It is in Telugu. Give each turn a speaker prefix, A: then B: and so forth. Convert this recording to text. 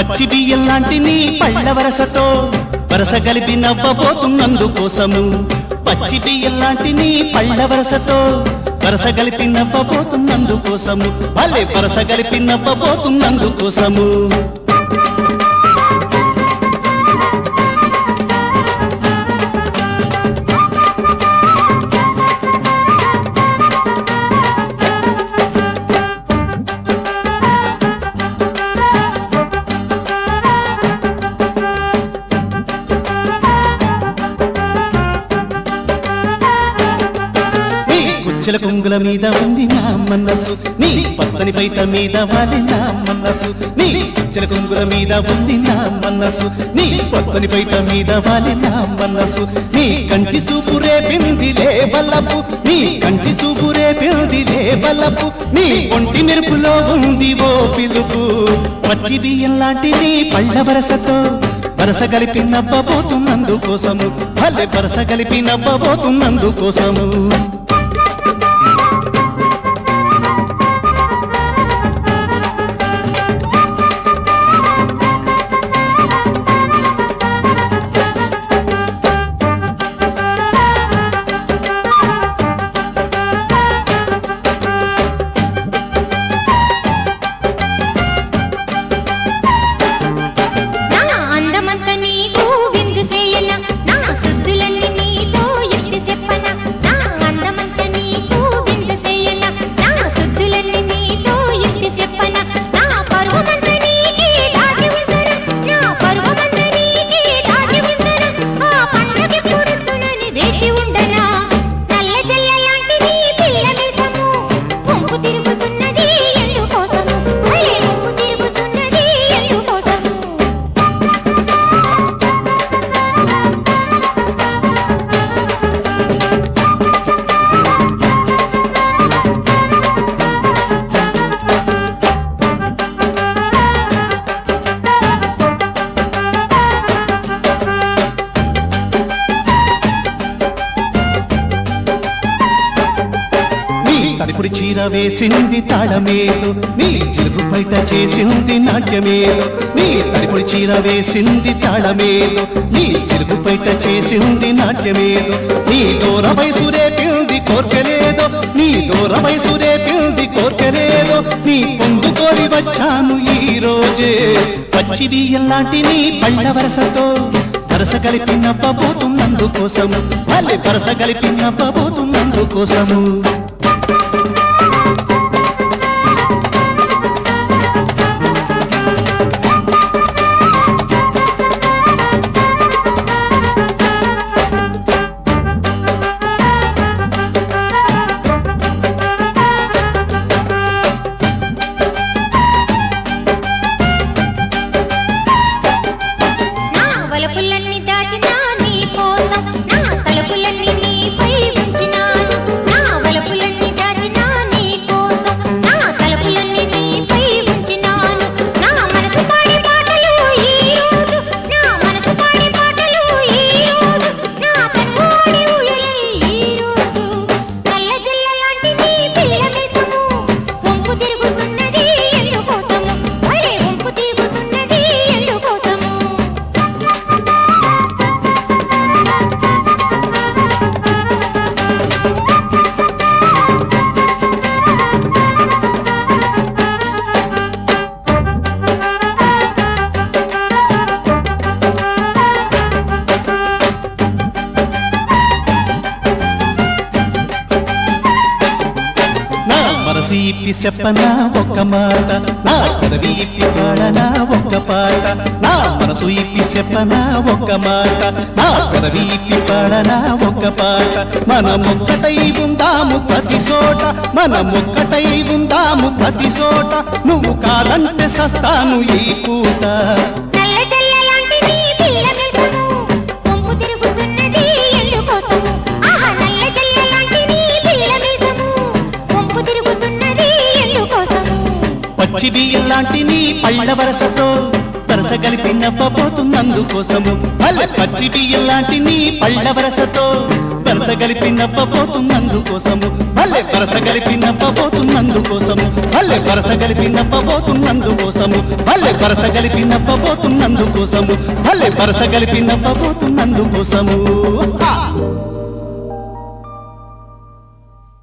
A: పచ్చి బియ్యం లాంటి నీ పళ్ళ వరసతో వరస కలిపి నవ్వబోతున్నందుకోసము పచ్చి బియ్యం లాంటి నీ పళ్ళ వరసతో వరస కలిపి నవ్వబోతున్నందుకోసము భలే వరస కలిపి నవ్వబోతున్నందుకోసము నీ కుచ్చెల కొంగుల మీద ఉంది నా మనసు నీ పచ్చని పైట మీద వాలి నా మనసు నీ కుచ్చెల కొంగుల మీద ఉంది నా మనసు నీ పచ్చని పైట మీద వాలి నా మనసు నీ కంటి చూపు రేపిందిలే బల్లపు నీ కంటి చూపు రేపిందిలే బల్లపు నీ ఒంటి మెరుపులో ఉంది ఓ పిలుపు పచ్చి బియ్యం లాంటి నీ పళ్ళ వరసతో వరస కలిపి నవ్వబోతున్నందుకోసము భలే వరస కలిపి నవ్వబోతున్నందుకోసము
B: నా అందమంత నీకు విందు చేయన నా సుద్దులన్నీ నీతో ఎట్టి చెప్పన నా అందమంత నీకు విందు చేయన నా సుద్దులన్నీ నీతో ఎట్టి చెప్పన నా పరువమంత నీకే దాచి ఉంచన నా పరువమంత నీకే దాచి ఉంచన ఆ పండగెప్పుడు చునని వేచి ఉండనా నల్ల జల్ల లాంటి నీ పిల్ల మీసము వంపు తిరుగుతున్నది ఎందుకోసము భలే వంపు తిరుగుతున్నది ఎందుకోసము
A: నీ తడిపుడి చీర వేసింది తాళమేలు నీ చిలుకు బయట చేసింది నాట్యమేలు నీ తడిపుడి చీర వేసింది తాళమేలు నీ చిలుకు బయట చేసింది నాట్యమేలు నీ దూర వయసు రేపింది కోర్కెలేదో నీ దూర వయసు రేపింది కోర్కెలేదో నీ పొందుకోరి వచ్చాను ఈ రోజే పచ్చి బియ్యం లాంటి నీ పళ్ళ వరసతో వరస కలిపి నవ్వబోతున్నందుకోసము భలే వరస కలిపి నవ్వబోతున్నందుకోసము
B: నా వలపులన్నీ దాచినా నీ కోసం నా తలపులన్నీ నీపై ఉంచినాను నా వలపులన్నీ దాచినా నీ కోసం నా తలపులన్నీ నీపై ఉంచినాను నా మనసు పాడే పాటలు ఈ రోజు నా మనసు పాడే పాటలు ఈ రోజు నా కనుగోడి ఊయలై ఈ రోజు నల్ల జల్ల లాంటి నీ పిల్ల మీసము వంపు తిరుగుతున్నది ఎందుకోసము భలే వంపు తిరుగుతున్నది ఎందుకోసము
A: నా మనసు ఇప్పి చెప్పనా ఒక్క మాట నా పెదవి ఇప్పి పాడనా ఒక్క పాట నా మనసు ఇప్పి చెప్పనా ఒక్క మాట నా పెదవి ఇప్పి పాడనా ఒక్క పాట మనమొక్కటై ఉందాము ప్రతి చోట మనమొక్కటై ఉందాము ప్రతి చోట నువ్వు కాదంటే సస్తాను ఈ పూట
B: నల్ల జల్ల లాంటి నీ పిల్ల మీసము వంపు తిరుగుతున్నది ఎందుకోసము ఆహా నల్ల జల్ల లాంటి నీ పిల్ల మీసము వంపు తిరుగుతున్నది ఎందుకోసము
A: పచ్చి బియ్యం లాంటి నీ పళ్ళ వరసతో వరస కలిపి నవ్వబోతున్నందుకోసము భలే పచ్చి బియ్యం లాంటి నీ పళ్ళ వరసతో వరస కలిపి నవ్వబోతున్నందుకోసము భలే వరస కలిపి నవ్వబోతున్నందుకోసము భలే భలే వరస కలిపి నవ్వబోతున్నందు కోసము భలే వరస కలిపి నవ్వబోతున్నందు కోసము భలే వరస కలిపి నవ్వబోతున్నందు కోసము హా!